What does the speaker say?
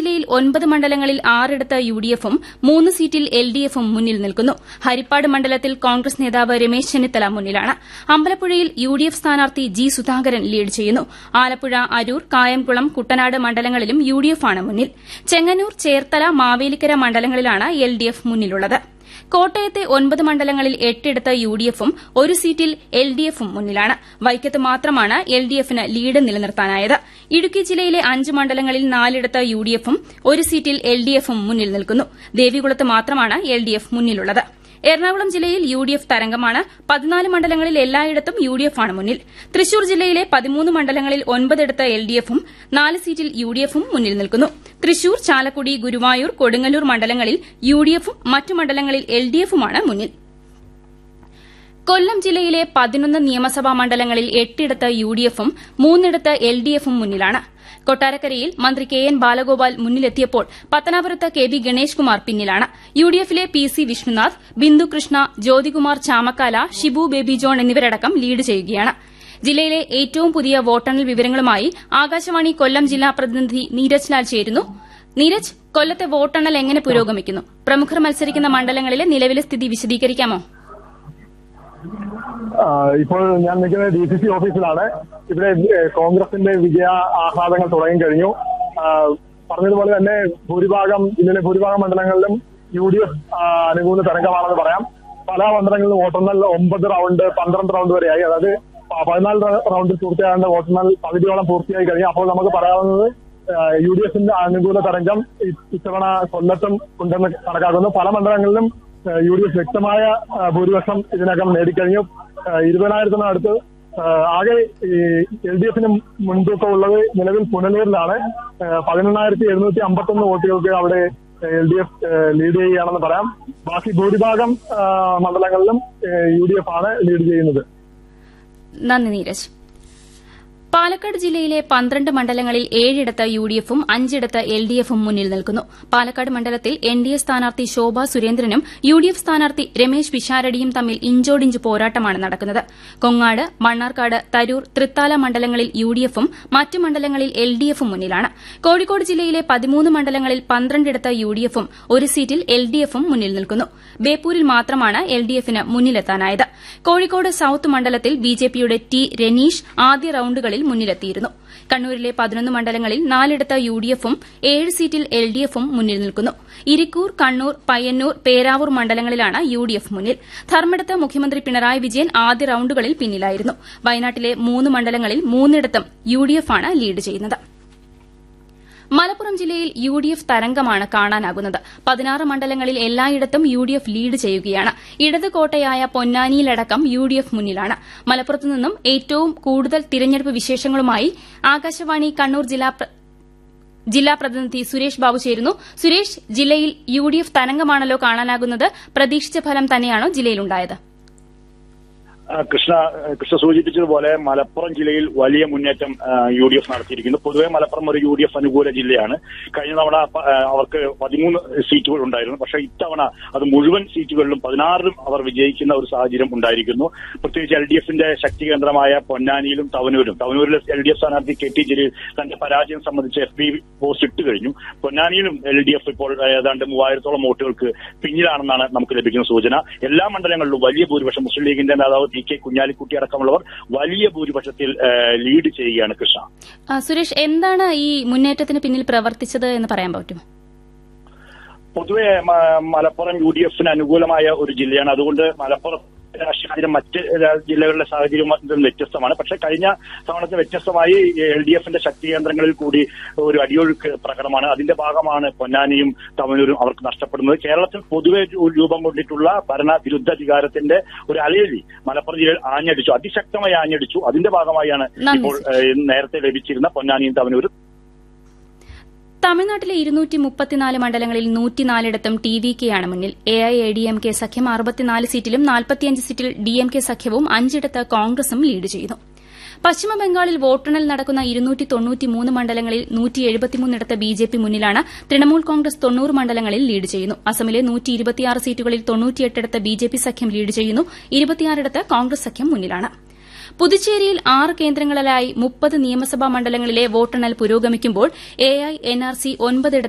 ജില്ലയിൽ ഒൻപത് മണ്ഡലങ്ങളിൽ ആറിടത്ത് യുഡിഎഫും മൂന്ന് സീറ്റിൽ എൽഡിഎഫും മുന്നിൽ നിൽക്കുന്നു ഹരിപ്പാട് മണ്ഡലത്തിൽ കോൺഗ്രസ് നേതാവ് രമേശ് ചെന്നിത്തല മുന്നിലാണ് അമ്പലപ്പുഴയിൽ യുഡിഎഫ് സ്ഥാനാർത്ഥി ജി സുധാകരൻ ലീഡ് ചെയ്യുന്നു ആലപ്പുഴ അരൂർ കായംകുളം കുട്ടനാട് മണ്ഡലങ്ങളിലും യുഡിഎഫാണ് മുന്നിൽ ചെങ്ങന്നൂർ ചേർത്തല മാവേലിക്കര മണ്ഡലങ്ങളിലാണ് എൽഡിഎഫ് മുന്നിലുള്ളത് കോട്ടയത്തെ ഒൻപത് മണ്ഡലങ്ങളിൽ എട്ടിടത്ത് യുഡിഎഫും ഒരു സീറ്റിൽ എൽഡിഎഫും മുന്നിലാണ് വൈക്കത്ത് മാത്രമാണ് എൽഡിഎഫിന് ലീഡ് നിലനിർത്താനായത് ഇടുക്കി ജില്ലയിലെ അഞ്ച് മണ്ഡലങ്ങളിൽ നാലിടത്ത് യുഡിഎഫും ഒരു സീറ്റിൽ എൽഡിഎഫും മുന്നിൽ നിൽക്കുന്നു ദേവികുളത്ത് മാത്രമാണ് എൽഡിഎഫ് മുന്നിലുള്ളത് എറണാകുളം ജില്ലയിൽ യുഡിഎഫ് തരംഗമാണ് പതിനാല് മണ്ഡലങ്ങളിൽ എല്ലായിടത്തും യുഡിഎഫാണ് മുന്നിൽ തൃശൂർ ജില്ലയിലെ പതിമൂന്ന് മണ്ഡലങ്ങളിൽ ഒൻപതിടത്ത് എൽഡിഎഫും നാല് സീറ്റിൽ യുഡിഎഫും മുന്നിൽ നിൽക്കുന്നു തൃശൂർ ചാലക്കുടി ഗുരുവായൂർ കൊടുങ്ങല്ലൂർ മണ്ഡലങ്ങളിൽ യുഡിഎഫും മറ്റ് മണ്ഡലങ്ങളിൽ എൽഡിഎഫുമാണ് മുന്നിൽ കൊല്ലം ജില്ലയിലെ പതിനൊന്ന് നിയമസഭാ മണ്ഡലങ്ങളിൽ എട്ടിടത്ത് യുഡിഎഫും മൂന്നിടത്ത് എൽഡിഎഫും മുന്നിലാണ് കൊട്ടാരക്കരയിൽ മന്ത്രി കെ എൻ ബാലഗോപാൽ മുന്നിലെത്തിയപ്പോൾ പത്തനാപുരത്ത് കെ വി ഗണേഷ് കുമാർ പിന്നിലാണ് യുഡിഎഫിലെ P C Vishnunath Bindu Krishna Jyothikumar Chamakkala Shibu Baby John എന്നിവരടക്കം ലീഡ് ചെയ്യുകയാണ് ജില്ലയിലെ ഏറ്റവും പുതിയ വോട്ടെണ്ണൽ വിവരങ്ങളുമായി ആകാശവാണി കൊല്ലം ജില്ലാ പ്രതിനിധി നീരജ് ലാൽ ചേരുന്നു നീരജ് കൊല്ലത്തെ വോട്ടെണ്ണൽ എങ്ങനെ പുരോഗമിക്കുന്നു പ്രമുഖർ മത്സരിക്കുന്ന മണ്ഡലങ്ങളിലെ നിലവിലെ സ്ഥിതി വിശദീകരിക്കാമോ ഇപ്പോൾ ഞാൻ നിൽക്കുന്നത് ഡി സി സി ഓഫീസിലാണ് ഇവിടെ കോൺഗ്രസിന്റെ വിജയ ആഹ്ലാദങ്ങൾ തുടങ്ങി കഴിഞ്ഞു പറഞ്ഞതുപോലെ തന്നെ ഭൂരിഭാഗം ജില്ലയിലെ ഭൂരിഭാഗം മണ്ഡലങ്ങളിലും യു ഡി എഫ് അനുകൂല തരംഗമാണെന്ന് പറയാം പല മണ്ഡലങ്ങളിലും വോട്ടെണ്ണൽ ഒമ്പത് റൗണ്ട് പന്ത്രണ്ട് റൗണ്ട് വരെയായി അതായത് പതിനാല് റൗണ്ടിൽ പൂർത്തിയാകേണ്ട വോട്ടെണ്ണൽ പകുതിയോളം പൂർത്തിയായി കഴിഞ്ഞു അപ്പോൾ നമുക്ക് പറയാവുന്നത് യു ഡി എഫിന്റെ അനുകൂല തരംഗം ഇത്തവണ കൊല്ലത്തും ഉണ്ടെന്ന് കണക്കാക്കുന്നു പല മണ്ഡലങ്ങളിലും യു ഡി എഫ് വ്യക്തമായ ഭൂരിപക്ഷം ഇതിനകം നേടിക്കഴിഞ്ഞു ഇരുപതിനായിരത്തിനടുത്ത് ആകെ എൽ ഡി എഫിന് മുൻതൂക്കമുള്ളത് നിലവിൽ പുനലൂരിലാണ് പതിനെണ്ണായിരത്തി എഴുന്നൂറ്റി അമ്പത്തൊന്ന് വോട്ടുകൾക്ക് അവിടെ എൽ ഡി എഫ് ലീഡ് ചെയ്യുകയാണെന്ന് പറയാം ബാക്കി ഭൂരിഭാഗം മണ്ഡലങ്ങളിലും യു ഡി എഫ് ആണ് ലീഡ് ചെയ്യുന്നത് നന്ദി നീരജ് പാലക്കാട് ജില്ലയിലെ പന്ത്രണ്ട് മണ്ഡലങ്ങളിൽ ഏഴിടത്ത് യുഡിഎഫും അഞ്ചിടത്ത് എൽഡിഎഫും മുന്നിൽ നിൽക്കുന്നു പാലക്കാട് മണ്ഡലത്തിൽ എൻഡിഎ സ്ഥാനാർത്ഥി ശോഭ സുരേന്ദ്രനും യുഡിഎഫ് സ്ഥാനാർത്ഥി രമേശ് പിഷാരടിയും തമ്മിൽ ഇഞ്ചോടിഞ്ച് പോരാട്ടമാണ് നടക്കുന്നത് കൊങ്ങാട് മണ്ണാർക്കാട് തരൂർ തൃത്താല മണ്ഡലങ്ങളിൽ യുഡിഎഫും മറ്റ് മണ്ഡലങ്ങളിൽ എൽഡിഎഫും മുന്നിലാണ് കോഴിക്കോട് ജില്ലയിലെ പതിമൂന്ന് മണ്ഡലങ്ങളിൽ പന്ത്രണ്ടിടത്ത് യുഡിഎഫും ഒരു സീറ്റിൽ എൽഡിഎഫും മുന്നിൽ നിൽക്കുന്നു ബേപ്പൂരിൽ മാത്രമാണ് എൽഡിഎഫിന് മുന്നിലെത്താനായത് കോഴിക്കോട് സൌത്ത് മണ്ഡലത്തിൽ ബിജെപിയുടെ ടി രനീഷ് ആദ്യ റൌണ്ടുകളിൽ മുന്നിലെത്തിയിരുന്നു കണ്ണൂരിലെ പതിനൊന്ന് മണ്ഡലങ്ങളിൽ നാലിടത്ത് യുഡിഎഫും ഏഴ് സീറ്റിൽ എൽഡിഎഫും മുന്നിൽ നിൽക്കുന്നു ഇരിക്കൂർ കണ്ണൂർ പയ്യന്നൂർ പേരാവൂർ മണ്ഡലങ്ങളിലാണ് യുഡിഎഫ് മുന്നിൽ ധർമ്മടത്ത് മുഖ്യമന്ത്രി പിണറായി വിജയൻ ആദ്യ റൌണ്ടുകളിൽ പിന്നിലായിരുന്നു വയനാട്ടിലെ മൂന്ന് മണ്ഡലങ്ങളിൽ മൂന്നിടത്തും യുഡിഎഫാണ് ലീഡ് ചെയ്യുന്നത് മലപ്പുറം ജില്ലയിൽ യു ഡി എഫ് തരംഗമാണ് കാണാനാകുന്നത് പതിനാറ് മണ്ഡലങ്ങളിൽ എല്ലായിടത്തും യു ഡി എഫ് ലീഡ് ചെയ്യുകയാണ് ഇടത് കോട്ടയായ പൊന്നാനിയിലടക്കം യു ഡി എഫ് മുന്നിലാണ് മലപ്പുറത്തു നിന്നും ഏറ്റവും കൂടുതൽ തിരഞ്ഞെടുപ്പ് വിശേഷങ്ങളുമായി ആകാശവാണി കണ്ണൂർ ജില്ലാ ജില്ലാ പ്രതിനിധി സുരേഷ് ബാബു ചേരുന്നു സുരേഷ് ജില്ലയിൽ യു ഡി എഫ് തരംഗമാണല്ലോ കാണാനാകുന്നത് പ്രതീക്ഷിച്ച ഫലം തന്നെയാണോ ജില്ലയിലുണ്ടായത് കൃഷ്ണ കൃഷ്ണ സൂചിപ്പിച്ചതുപോലെ മലപ്പുറം ജില്ലയിൽ വലിയ മുന്നേറ്റം യു ഡി എഫ് നടത്തിയിരിക്കുന്നു പൊതുവെ മലപ്പുറം ഒരു യു ഡി എഫ് അനുകൂല ജില്ലയാണ് കഴിഞ്ഞ തവണ അവർക്ക് പതിമൂന്ന് സീറ്റുകൾ ഉണ്ടായിരുന്നു പക്ഷെ ഇത്തവണ അത് മുഴുവൻ സീറ്റുകളിലും പതിനാറിലും അവർ വിജയിക്കുന്ന ഒരു സാഹചര്യം ഉണ്ടായിരിക്കുന്നു പ്രത്യേകിച്ച് എൽ ഡി എഫിന്റെ ശക്തി കേന്ദ്രമായ പൊന്നാനിയിലും തവനൂരും തവനൂരിലെ എൽ ഡി എഫ് സ്ഥാനാർത്ഥി കെ ടി ജലീൽ തന്റെ പരാജയം സംബന്ധിച്ച് എഫ് ബി പോസ്റ്റ് ഇട്ട് കഴിഞ്ഞു പൊന്നാനിയിലും എൽ ഡി എഫ് ഇപ്പോൾ ഏതാണ്ട് മൂവായിരത്തോളം വോട്ടുകൾക്ക് പിന്നിലാണെന്നാണ് നമുക്ക് ലഭിക്കുന്ന സൂചന എല്ലാ മണ്ഡലങ്ങളിലും വലിയ ഭൂരിപക്ഷം മുസ്ലിം ലീഗിന്റെ നേതാവ് പി കെ കുഞ്ഞാലിക്കുട്ടി അടക്കമുള്ളവർ വലിയ ഭൂരിപക്ഷത്തിൽ ലീഡ് ചെയ്യുകയാണ് കൃഷ്ണ സുരേഷ് എന്താണ് ഈ മുന്നേറ്റത്തിന് പിന്നിൽ പ്രവർത്തിച്ചത് എന്ന് പറയാൻ പറ്റുമോ പൊതുവെ മലപ്പുറം യു ഡി എഫിന് അനുകൂലമായ ഒരു ജില്ലയാണ് അതുകൊണ്ട് മലപ്പുറം രാഷ്ട്രീയം മറ്റ് ജില്ലകളിലെ സാഹചര്യം വ്യത്യസ്തമാണ് പക്ഷെ കഴിഞ്ഞ തവണത്തെ വ്യത്യസ്തമായി എൽ ഡി എഫിന്റെ ശക്തി കേന്ദ്രങ്ങളിൽ കൂടി ഒരു അടിയൊഴുക്ക് പ്രകടമാണ് അതിന്റെ ഭാഗമാണ് പൊന്നാനിയും തമിഴൂരും അവർക്ക് നഷ്ടപ്പെടുന്നത് കേരളത്തിൽ പൊതുവെ രൂപം കൊണ്ടിട്ടുള്ള ഭരണവിരുദ്ധ അധികാരത്തിന്റെ ഒരു അലയലി മലപ്പുറം ജില്ലയിൽ ആഞ്ഞടിച്ചു അതിശക്തമായി ആഞ്ഞടിച്ചു അതിന്റെ ഭാഗമായാണ് ഇപ്പോൾ നേരത്തെ ലഭിച്ചിരുന്ന പൊന്നാനിയും തമിഴൂരും തമിഴ്നാട്ടിലെ ഇരുന്നൂറ്റി മുപ്പത്തിനാല് മണ്ഡലങ്ങളിൽ നൂറ്റിനാലിടത്തും ടി വി കെയാണ് മുന്നിൽ A I A D M K സഖ്യം അറുപത്തിനാല് സീറ്റിലും നാൽപ്പത്തിയഞ്ച് സീറ്റിൽ ഡി എം കെ സഖ്യവും അഞ്ചിടത്ത് കോൺഗ്രസും ലീഡ് ചെയ്യുന്നു പശ്ചിമബംഗാളിൽ വോട്ടെണ്ണൽ നടക്കുന്ന ഇരുന്നൂറ്റി തൊണ്ണൂറ്റിമൂന്ന് മണ്ഡലങ്ങളിൽ നൂറ്റി എഴുപത്തിമൂന്നിടത്ത് ബി ജെ പി മുന്നിലാണ് തൃണമൂൽ കോൺഗ്രസ് തൊണ്ണൂറ് മണ്ഡലങ്ങളിൽ ലീഡ് ചെയ്യുന്നു അസമിലെ നൂറ്റി ഇരുപത്തിയാറ് സീറ്റുകളിൽ തൊണ്ണൂറ്റിയെട്ടിടത്ത് ബി ജെ പി സഖ്യം ലീഡ് ചെയ്യുന്നു ഇരുപത്തിയാറിടത്ത് കോൺഗ്രസ് സഖ്യം മുന്നിലാണ് പുതുച്ചേരിയിൽ ആറ് കേന്ദ്രങ്ങളിലായി മുപ്പത് നിയമസഭാ മണ്ഡലങ്ങളിലെ വോട്ടെണ്ണൽ പുരോഗമിക്കുമ്പോൾ A I N R C ഒൻപതിടത്ത്